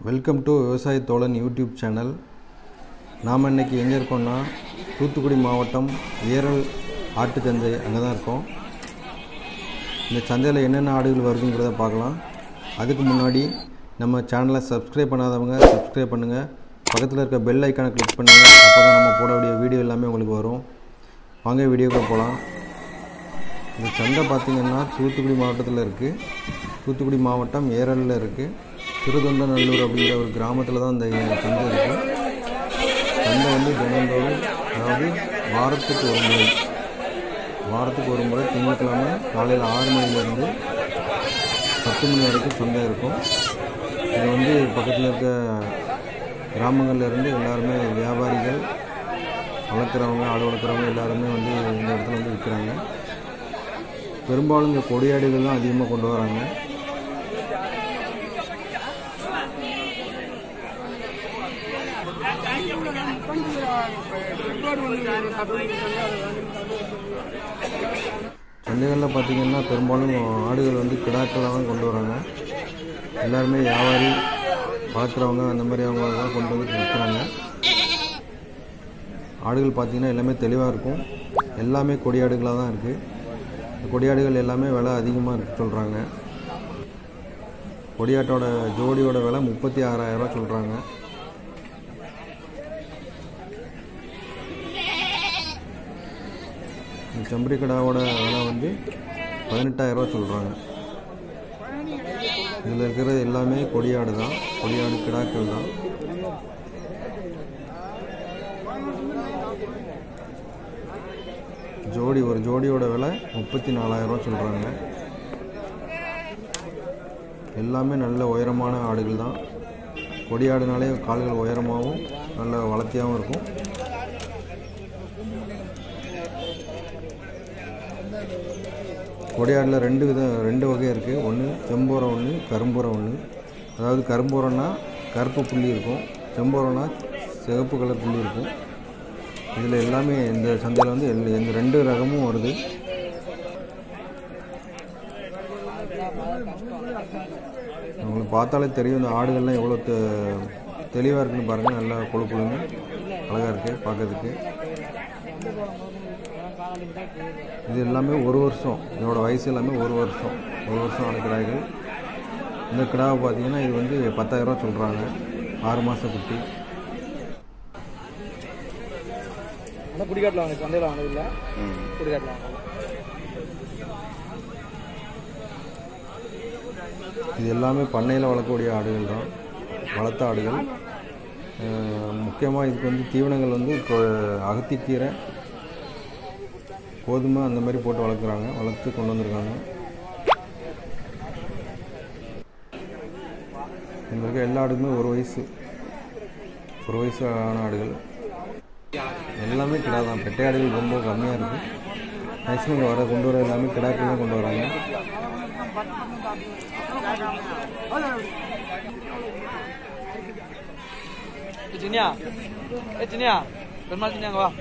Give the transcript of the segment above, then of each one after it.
welcome to விவசாய தோழன் YouTube channel நாம் இன்னைக்கு எங்கே இருக்கோம்னா தூத்துக்குடி மாவட்டம் ஏரல் ஆட்டு சந்தை அங்கே தான் இருக்கோம் இந்த சந்தையில் என்னென்ன ஆடுகள் வருதுங்கிறத பார்க்கலாம் அதுக்கு முன்னாடி நம்ம சேனலை சப்ஸ்கிரைப் பண்ணாதவங்க சப்ஸ்கிரைப் பண்ணுங்கள் பக்கத்தில் இருக்க பெல் ஐக்கானை கிளிக் பண்ணுங்கள் அப்போ தான் நம்ம போடக்கூடிய வீடியோ எல்லாமே உங்களுக்கு வரும் வாங்க வீடியோக்குள்ள போகலாம் இந்த சந்தை பார்த்திங்கன்னா தூத்துக்குடி மாவட்டத்தில் இருக்குது தூத்துக்குடி மாவட்டம் ஏரலில் இருக்குது திருதொண்டநல்லூர் அப்படிங்கிற ஒரு கிராமத்தில் தான் இந்த சந்தை இருக்குது சந்தை வந்து தினந்தோறும் அதாவது வாரத்துக்கு ஒரு முறை வாரத்துக்கு ஒரு முறை திங்கட்கிழமை காலையில் ஆறு மணிலேருந்து பத்து மணி வரைக்கும் சந்தை இருக்கும் இது வந்து பக்கத்தில் இருக்க கிராமங்கள்ல இருந்து எல்லாருமே வியாபாரிகள் வளர்க்குறவங்க ஆடு வளர்க்குறவங்க எல்லாருமே வந்து இந்த இடத்துல வந்து விற்கிறாங்க பெரும்பாலும் இந்த கொடியாடுகள் தான் அதிகமாக கொண்டு வராங்க சந்தைகளில் பார்த்தீங்கன்னா பெரும்பாலும் ஆடுகள் வந்து கிடாக்களாக தான் கொண்டு வராங்க எல்லாருமே வியாபாரி வளர்க்குறவங்க அந்த மாதிரி அவங்க தான் கொண்டு வந்து விற்கிறாங்க ஆடுகள் பார்த்தீங்கன்னா எல்லாமே தெளிவாக இருக்கும் எல்லாமே கொடியாடுகளாக தான் இருக்குது இந்த கொடியாடுகள் எல்லாமே விலை அதிகமாக இருக்கு சொல்கிறாங்க கொடியாட்டோட ஜோடியோட விலை முப்பத்தி ஆறாயிரரூவா சொல்கிறாங்க இந்த செம்பரி கடாவோட விலை வந்து பதினெட்டாயிரரூவா சொல்கிறாங்க இதில் இருக்கிறது எல்லாமே கொடியாடு தான் கொடியாடு கிடாக்கள் தான் ஜோடி ஒரு ஜோடியோட விலை முப்பத்தி நாலாயிரரூவா சொல்கிறாங்க எல்லாமே நல்ல உயரமான ஆடுகள் தான் கொடி ஆடுனாலே கால்கள் உயரமாகவும் நல்ல வளர்த்தியாகவும் இருக்கும் கொடியாடில் ரெண்டு விதம் ரெண்டு வகை இருக்குது ஒன்று செம்போரம் ஒன்று கரும்போரம் ஒன்று அதாவது கரும்போரம்னா கருப்பு புள்ளி இருக்கும் செம்போரம்னா சிவப்பு கலர் புள்ளி இருக்கும் இதில் எல்லாமே இந்த சந்தையில் வந்து எல் இந்த ரெண்டு ரகமும் வருது உங்களுக்கு பார்த்தாலே தெரியும் இந்த ஆடுகள்லாம் எவ்வளோ தெ தெளிவாக இருக்குன்னு பாருங்கள் நல்லா கொழு கொழுன்னு அழகாக இருக்குது பார்க்கறதுக்கு இது எல்லாமே ஒரு வருஷம் இதோட வயசு எல்லாமே ஒரு வருஷம் ஒரு வருஷம் ஆன கிடாய்கள் இந்த கிடாவை பார்த்தீங்கன்னா இது வந்து பத்தாயிரரூவா சொல்கிறாங்க ஆறு மாத குட்டி ஆனால் குடிக்காட்டில் வாங்க சந்தையில் வாங்கினது இல்லை குடிக்காட்டில் வாங்க இது எல்லாமே பண்ணையில் வளர்க்கக்கூடிய ஆடுகள் தான் வளர்த்த ஆடுகள் முக்கியமாக இதுக்கு வந்து தீவனங்கள் வந்து இப்போ அகத்திக்கீரை கோதுமை அந்த மாதிரி போட்டு வளர்க்குறாங்க வளர்த்து கொண்டு வந்திருக்காங்க இதில் இருக்க எல்லா ஆடுக்குமே ஒரு வயசு ஒரு வயசு ஆன ஆடுகள் எல்லாமே கிடா தான் பெட்டை ஆடுகள் ரொம்ப கம்மியாக இருக்குது மேக்ஸிமம் இங்கே வர கொண்டு வர எல்லாமே கிடாக்கள் தான் கொண்டு வராங்க ஏ சின்னியா ஏ சின்னியா பெருமாள் சின்னியாங்க வா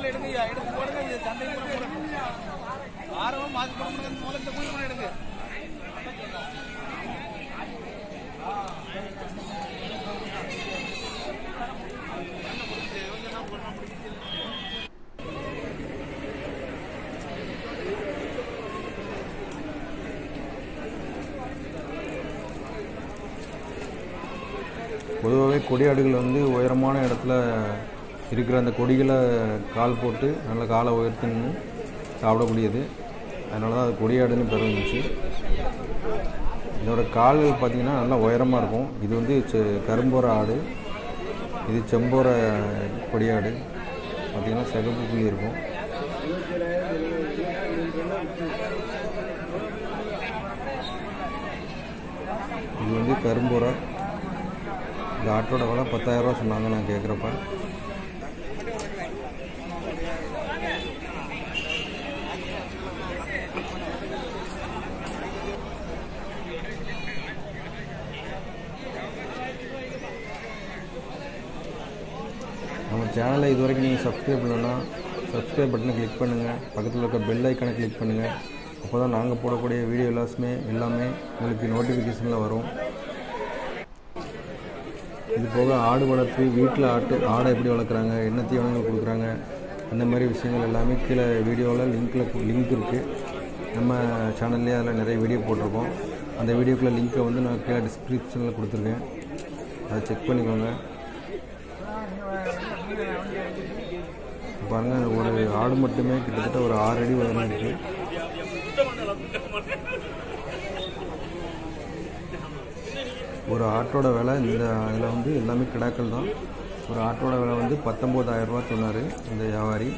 பொதுவாகவே கொடியாடுகள் வந்து உயரமான இடத்துல இருக்கிற அந்த கொடிகளை கால் போட்டு நல்ல காலை உயர்த்தி நின்று சாப்பிடக்கூடியது அதனால தான் அது கொடியாடுன்னு பேர் வந்துச்சு இதோட கால்கள் பார்த்திங்கன்னா நல்லா உயரமாக இருக்கும் இது வந்து செ- கரும்போர ஆடு இது செம்போர கொடியாடு பார்த்திங்கன்னா சிகப்பு புள்ளி இருக்கும் இது வந்து கரும்போரை இந்த ஆட்டோட விலை பத்தாயிரரூவா சொன்னாங்க நான் கேட்குறப்ப நம்ம சேனலை இது வரைக்கும் நீங்கள் சப்ஸ்கிரைப் பண்ணலன்னா சப்ஸ்கிரைப் பட்டனை கிளிக் பண்ணுங்கள் பக்கத்தில் இருக்க பெல் ஐக்கனை கிளிக் பண்ணுங்கள் அப்போ தான் நாங்கள் போடக்கூடிய வீடியோ எல்லாமே எல்லாமே உங்களுக்கு நோட்டிஃபிகேஷனில் வரும் இது போக ஆடு வளர்ப்பு வீட்டில் ஆட்டு ஆடை எப்படி வளர்க்குறாங்க என்ன தீவனங்கள் கொடுக்குறாங்க அந்த மாதிரி விஷயங்கள் எல்லாமே கீழே வீடியோவில் லிங்க்கில் லிங்க் இருக்குது நம்ம சேனல்லே அதில் நிறைய வீடியோ போட்டிருக்கோம் அந்த வீடியோக்குள்ள லிங்க்கை வந்து நான் கீழே டிஸ்கிரிப்ஷனில் கொடுத்துருக்கேன் அதை செக் பண்ணிக்கோங்க பாருங்க ஒரு ஆடு மட்டுமே கிட்டத்தட்ட ஒரு ஆறு அடி உயரம் இருக்கு ஒரு ஆட்டோட விலை இந்த இதில் வந்து எல்லாமே கிடாக்கள் தான் ஒரு ஆட்டோட விலை வந்து பத்தொம்போதாயிரம் ரூபா சொன்னார் இந்த வியாபாரி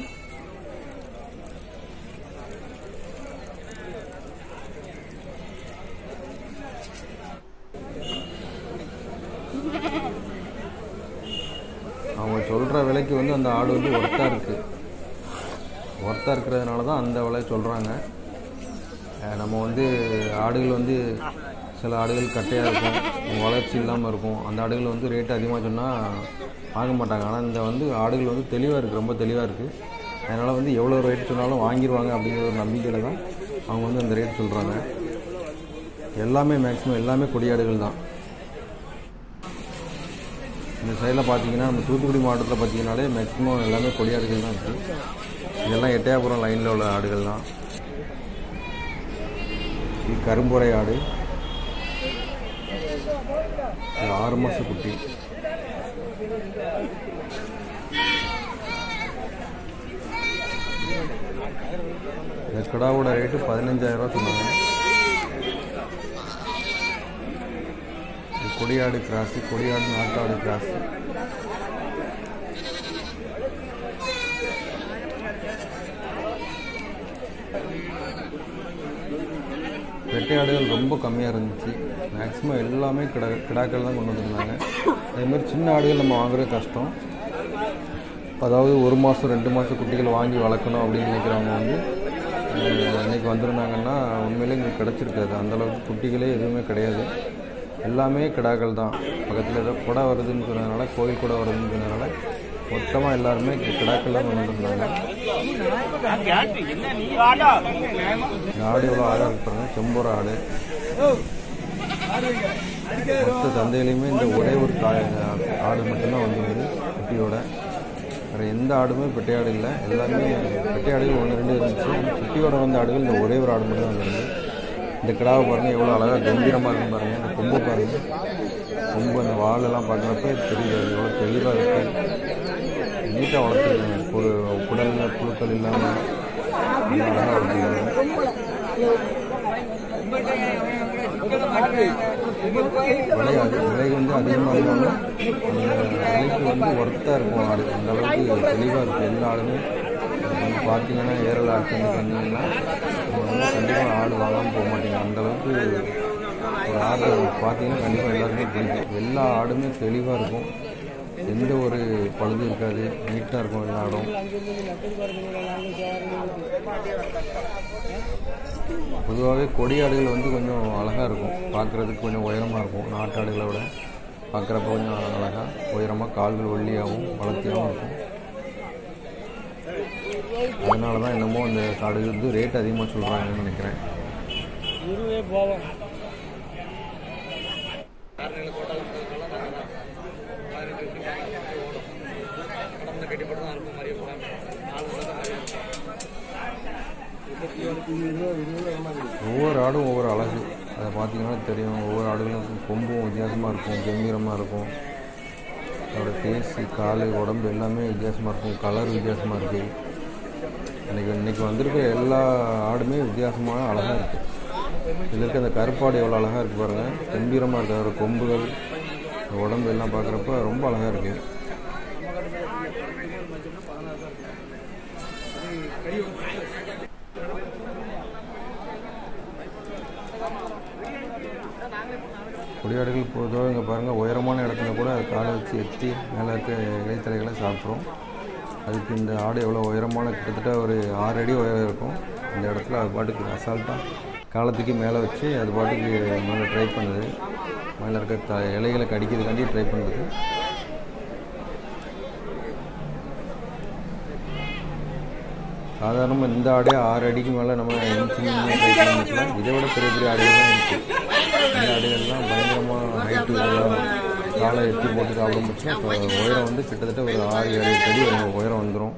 அவங்க சொல்கிற விலைக்கு வந்து அந்த ஆடு வந்து ஒர்த்தாக இருக்குது ஒர்த்தாக இருக்கிறதுனால தான் அந்த விலை சொல்கிறாங்க நம்ம வந்து ஆடுகள் வந்து சில ஆடுகள் கட்டையாக இருக்கும் வளர்ச்சி இல்லாமல் இருக்கும் அந்த ஆடுகள் வந்து ரேட் அதிகமாக சொன்னால் வாங்க மாட்டாங்க ஆனால் இந்த வந்து ஆடுகள் வந்து தெளிவாக இருக்குது ரொம்ப தெளிவாக இருக்குது அதனால் வந்து எவ்வளோ ரேட் சொன்னாலும் வாங்கிடுவாங்க அப்படிங்கிற ஒரு நம்பிக்கையில் தான் அவங்க வந்து அந்த ரேட் சொல்கிறாங்க எல்லாமே மேக்ஸிமம் எல்லாமே கொடியாடுகள் தான் இந்த சைடில் பார்த்தீங்கன்னா நம்ம தூத்துக்குடி மாவட்டத்தில் பார்த்தீங்கன்னாலே மேக்ஸிமம் எல்லாமே கொடியாடுகள் தான் இருக்குது இதெல்லாம் எட்டயபுரம் லைனில் உள்ள ஆடுகள் தான் இது கரும்புரை ஆடு இது ஆறு மாத குட்டி இந்த கிடாவோட ரேட்டு பதினஞ்சாயிரம் ரூபா சொன்னாங்க இது கொடியாடு கிராஸு கொடியாடு நாட்டாடு கிராஸு வெட்டையாடுகள் ரொம்ப கம்மியாக இருந்துச்சு மேக்ஸிமம் எல்லாமே கிடா கிடாக்கள் தான் கொண்டு வந்திருந்தாங்க அதேமாதிரி சின்ன ஆடுகள் நம்ம வாங்குறது கஷ்டம் அதாவது ஒரு மாதம் ரெண்டு மாதம் குட்டிகள் வாங்கி வளர்க்கணும் அப்படின்னு நினைக்கிறவங்க வந்து அஹ், இன்னைக்கு வந்திருந்தாங்கன்னா உண்மையிலே இங்கே கிடச்சிருக்காது அந்தளவுக்கு குட்டிகளே எதுவுமே கிடையாது எல்லாமே கிடாக்கள் தான் பக்கத்தில் ஏதோ குடை வருதுன்னு சொன்னதுனால கோயில் குடை வருதுன்னு சொன்னதுனால மொத்தமாக எல்லாருமே கிடாக்கள் தான் கொண்டு வந்திருந்தாங்க இந்த ஆடு எவ்வளோ ஆடாக இருப்பாங்க செம்பூர் ஆடு மொத்த சந்தையிலையுமே இந்த ஒரே ஒரு காய் ஆடு மட்டும்தான் வந்திருந்தது குட்டியோட வேறு எந்த ஆடுமே பெட்டையாடு இல்லை எல்லாமே பெட்டையாடுகள் ஒன்று ரெண்டு இருந்துச்சு ஆனா குட்டியோட வந்த ஆடுகள் இந்த ஒரே ஒரு ஆடு மட்டும் தான் வந்திருந்து இந்த கிடாவை பாருங்கள் எவ்வளோ அழகாக கம்பீரமாக இருக்குன்னு பாருங்கள் இந்த கொம்பு பாருங்கள் கொம்பு அந்த வாலெல்லாம் பார்க்குறப்ப தெரியுது அது எவ்வளோ தெளிவாக இருக்குது நீட்டாக வளர்த்துருக்காங்க ஒரு குடலில் புழுக்கள் இல்லாமல் நல்லா அழகாக வளர்த்துருக்காங்க விலை அது விலை வந்து அதிகமாக இருந்தாலும் அந்த விலைக்கு வந்து ஒர்த்தாக இருக்கும் ஆடு அந்த அளவுக்கு தெளிவாக இருக்கும் எல்லா ஆடுமே இப்போ வந்து பார்த்தீங்கன்னா ஏரல் ஆட்டு வந்தீங்கன்னா நம்ம வந்து கண்டிப்பாக ஆடு வாங்காமல் போக மாட்டீங்க அந்த அளவுக்கு ஒரு ஆடு பார்த்தீங்கன்னா கண்டிப்பாக எல்லாருமே பிடிக்கும் எல்லா ஆடுமே தெளிவாக இருக்கும் எந்த ஒரு பழுதும் இருக்காது நீட்டாக இருக்கும் எல்லா ஆடும் பொதுவாகவே கொடியாடுகள் வந்து கொஞ்சம் அழகாக இருக்கும் பார்க்குறதுக்கு கொஞ்சம் உயரமாக இருக்கும் நாட்டாடுகளை விட பார்க்குறப்ப கொஞ்சம் அழகாக உயரமாக கால்கள் ஒல்லியாகவும் வளர்த்தியாகவும் இருக்கும் அதனால தான் என்னமோ அந்த காடு வந்து ரேட் அதிகமாக சொல்கிறாங்கன்னு நினைக்கிறேன் இருவே போவோம் ஒவ்வொரு ஆடும் ஒவ்வொரு அழகு அதை பார்த்தீங்கன்னா தெரியும் ஒவ்வொரு ஆடுகளும் கொம்பும் வித்தியாசமாக இருக்கும் கம்பீரமாக இருக்கும் அதோட ஃபேஸு கால் உடம்பு எல்லாமே வித்தியாசமாக இருக்கும் கலர் வித்தியாசமாக இருக்குது இன்னைக்கு இன்னைக்கு வந்திருக்க எல்லா ஆடுமே வித்தியாசமான அழகாக இருக்குது இதில் இருக்க அந்த கருப்பாடு எவ்வளோ அழகாக இருக்குது பாருங்கள் கம்பீரமாக இருக்குது அதோட கொம்புகள் அந்த உடம்பு எல்லாம் பார்க்குறப்ப ரொம்ப அழகாக இருக்குது கொடியாடுகள் பொதுவாக இங்கே பாருங்கள் உயரமான இடத்துல கூட அது காலை வச்சு எத்தி மேலே இருக்க இலைத்தலைகளை சாப்பிட்ரும் அதுக்கு இந்த ஆடு எவ்வளோ உயரமான கிட்டத்தட்ட ஒரு ஆறு அடி உயரம் இருக்கும் இந்த இடத்துல அது பாட்டுக்கு அசால்ட்டாக காலத்துக்கு மேலே வச்சு அது பாட்டுக்கு மேலே ட்ரை பண்ணுது மேலே இருக்க த இலைகளை கடிக்கிறதுக்காண்டி ட்ரை பண்ணுது சாதாரணமாக இந்த ஆடே ஆறு அடிக்கு மேலே நம்ம இன்ச்சு ட்ரை பண்ணிக்கலாம் இதை விட பெரிய பெரிய ஆடுகள்லாம் இருக்குது இந்த ஆடுகள்லாம் பயங்கரமாக ஹைட்டு இதெல்லாம் காலை எட்டி போட்டு சாப்பிடும் பட்சம் இப்போ உயரம் வந்து கிட்டத்தட்ட ஒரு ஆறு ஏழு எட்டு அடி உயரம் வந்துடும்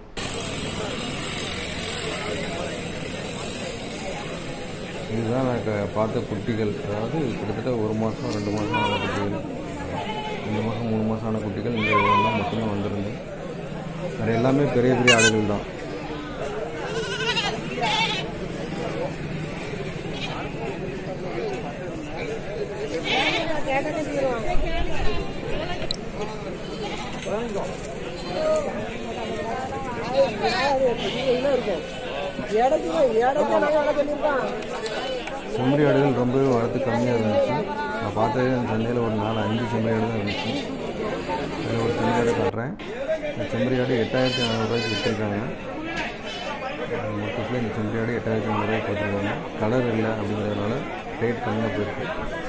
இதுதான் நான் க- பார்த்த குட்டிகள் அதாவது கிட்டத்தட்ட ஒரு மாதம் ரெண்டு மாதம் ஆன குட்டிகள் ரெண்டு மாதம் மூணு மாதம் ஆன குட்டிகள் இந்த இதெல்லாம் மட்டுமே வந்திருந்து வேறு எல்லாமே பெரிய பெரிய ஆடுகள் தான் செம்மறி ஆடுகள் ரொம்பவே வரத்து கம்மியாக இருந்துச்சு நான் பார்த்தது அந்த சந்தையில் ஒரு நாலு அஞ்சு செம்மறி ஆடு தான் இருந்துச்சு அதில் ஒரு செம்மறி ஆடு காட்டுறேன் இந்த செம்மறி ஆடு எட்டாயிரத்தி நானூறுரூவாய்க்கு விற்றுருக்காங்க மொத்தத்தில் இந்த செம்மறி ஆடு எட்டாயிரத்தி நானூறுரூவாய்க்கு விற்றுருக்காங்க கலர் இல்லை அப்படிங்கிறதுனால ரேட் கம்மியாக போயிருக்கு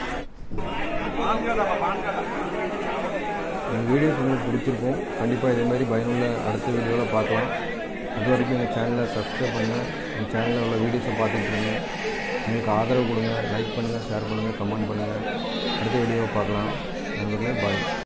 இந்த வீடியோஸ் உங்களுக்கு பிடிச்சிருக்கும் கண்டிப்பாக இதே மாதிரி பயனுள்ள அடுத்த வீடியோவில் பார்க்கலாம் இது வரைக்கும் எங்கள் சேனலை சப்ஸ்கிரைப் பண்ணுங்கள் எங்கள் சேனலில் உள்ள வீடியோஸை பார்த்துட்டு இருங்க உங்களுக்கு ஆதரவு கொடுங்க லைக் பண்ணுங்கள் ஷேர் பண்ணுங்கள் கமெண்ட் பண்ணுங்கள் அடுத்த வீடியோவை பார்க்கலாம் நண்பர்களே பாய்